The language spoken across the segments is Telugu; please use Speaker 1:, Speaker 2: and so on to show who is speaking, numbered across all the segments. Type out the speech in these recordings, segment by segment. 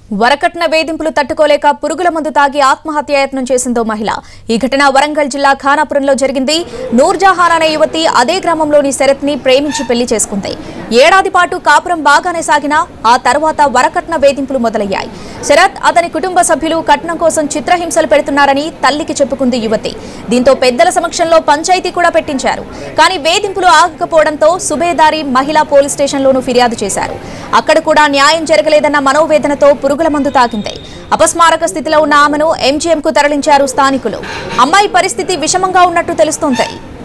Speaker 1: వరకట్న వేధింపులు తట్టుకోలేక పురుగుల మందు తాగి ఆత్మహత్యాయత్నం చేసిందో మహిళ ఈ ఘటన వరంగల్ జిల్లా ఖానాపురంలో జరిగింది నూర్జహాన్ అనే యువతి అదే గ్రామంలోని శరత్ ని ప్రేమించి పెళ్లి చేసుకుంది ఏడాది పాటు కాపురం బాగానే సాగినా ఆ తర్వాత వరకట్న వేధింపులు మొదలయ్యాయి శరత్ అతని కుటుంబ సభ్యులు కట్నం కోసం చిత్రహింసలు పెడుతున్నారని తల్లికి చెప్పుకుంది యువతి దీంతో పెద్దల సమక్షంలో పంచాయతీ కూడా పెట్టించారు కానీ వేధింపులు ఆగకపోవడంతో సుబేదారి మహిళా పోలీస్ స్టేషన్లోనూ ఫిర్యాదు చేశారు అక్కడ కూడా న్యాయం జరగలేదన్న మనోవేదనతో పురుగుల మందు తాకింది అపస్మారక స్థితిలో ఉన్న ఆమెను ఎంజీఎం కు తరలించారు స్థానికులు అమ్మాయి పరిస్థితి విషమంగా ఉన్నట్టు తెలుస్తోంది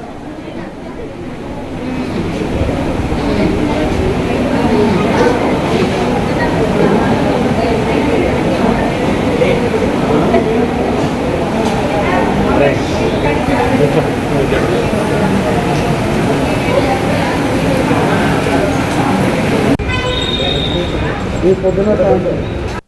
Speaker 2: ఈ పొద్దున సాయంత్రం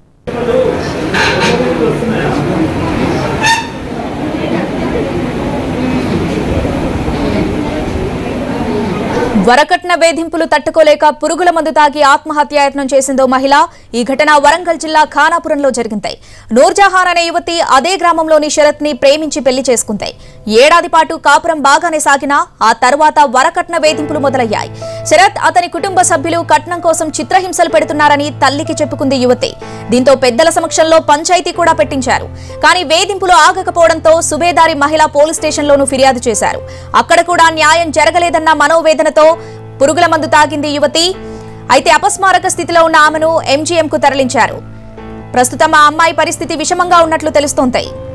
Speaker 1: వరకట్న వేధింపులు తట్టుకోలేక పురుగుల మందు తాగి ఆత్మహత్యాయత్నం చేసిందో మహిళ ఈ ఘటన వరంగల్ జిల్లా ఖానాపురంలో జరిగింది నూర్జహాన్ అనే యువతి అదే గ్రామంలోని శరత్ ని ప్రేమించి పెళ్లి చేసుకుంది ఏడాది పాటు కాపురం బాగానే సాగినా ఆ తర్వాత వరకట్న వేధింపులు మొదలయ్యాయి శరత్ అతని కుటుంబ సభ్యులు కట్నం కోసం చిత్రహింసలు పెడుతున్నారని తల్లికి చెప్పుకుంది యువతి దీంతో పెద్దల సమక్షంలో పంచాయతీ కూడా పెట్టించారు కానీ వేధింపులు ఆగకపోవడంతో సుబేదారి మహిళా పోలీస్ స్టేషన్లోనూ ఫిర్యాదు చేశారు అక్కడ కూడా న్యాయం జరగలేదన్న మనోవేదనతో పురుగుల మందు తాగింది యువతి అయితే అపస్మారక స్థితిలో ఉన్న ఆమెను ఎంజీఎం కు తరలించారు ప్రస్తుతం ఆ అమ్మాయి పరిస్థితి విషమంగా ఉన్నట్లు తెలుస్తోంది